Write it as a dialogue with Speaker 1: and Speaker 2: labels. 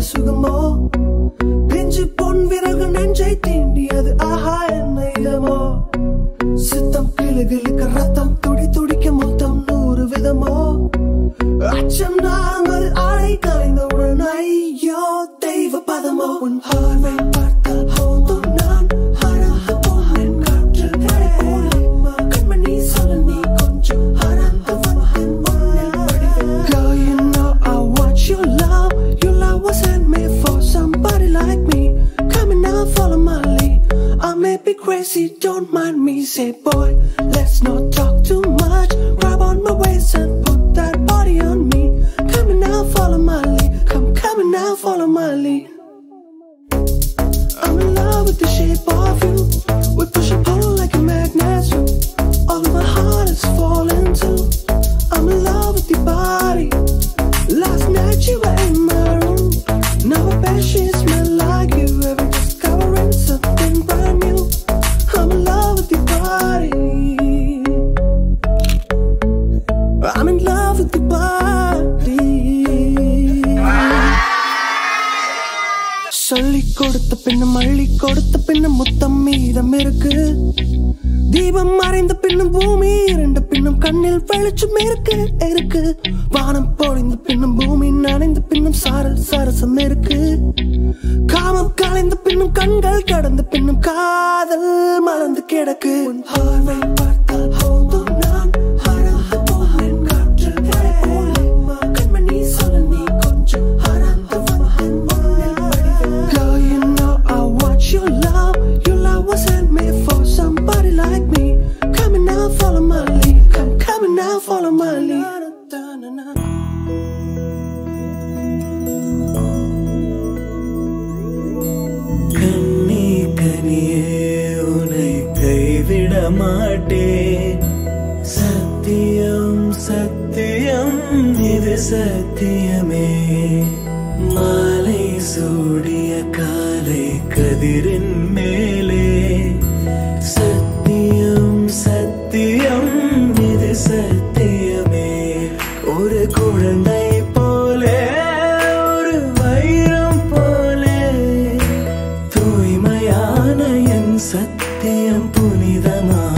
Speaker 1: சுகமோ பிஞ்சு பொன் விறகு நெஞ்சை தீண்டியது ஆஹா என்ன இதமோ சித்தம் கிளுகிழுக்க ரத்தம் துடி துடிக்க மொத்தம் நூறு விதமோ அச்சம் நாங்கள் ஆடை கலைந்தவுடன் ஐயோ தெய்வ பதமோ உன் பார்வை பார்த்தால் போதும் நான் ஹராக போனேன் காற்றில் மழை போல கண்மணி சொல்ல நீ கொஞ்சம் ஹராக வந்தேன் மண்ணில் வடிவேன் Girl, you know I want your love Your love was handmade for somebody like me Come and now follow my lead I may be crazy, don't mind me Say boy, let's not talk too much Grab on my waist and put that body on me Come and now follow my lead Come, come and now follow my lead I'm in love with the shape of you We push and pull like a magnet do. All of my heart is falling too I'm in love with your body Last night you were in my room Now I bet she smell like you Every discovering something brand new I'm in love with your body I'm in love with your body சொல்லி கொடுத்த பின்னும் அள்ளி கொடுத்த பின்னும் முத்தம் மீதம் இருக்கு தீபம் மறைந்த பின்னும் பூமி இரண்டு பின்னும் கண்ணில் வெளிச்சம் இருக்கு இருக்கு வானம் பொழிந்த பின்னும் பூமி நனைந்த பின்னும் சாரல் சரசம் இருக்கு காமம் கலைந்த பின்னும் கண்கள் கடந்த பின்னும் காதல் மறந்து கிடக்கு உன் பார்வை பார்த்தால் போதும் நான் ஹராக போனேன் காற்றில் மழை போல கண்மணி சொல்ல நீ கொஞ்சம் ஹராக வந்தேன் மண்ணில் வடிவேன் Girl, you know I want your love Your love was handmade for somebody like me Come and now follow my lead Come, come and now follow my lead
Speaker 2: கண்ணி கனியே உன்னை கைவிட மாட்டேன் சத்தியம் சத்தியம் இது சத்தியமே மாலை சூடிய காலை கதிரின் மேலே சத்தியம் சத்தியம் இது சத்தியமே ஒரு குழந்தை போலே ஒரு வைரம் போலே தூய்மையான என் சத்தியம் புனிதமா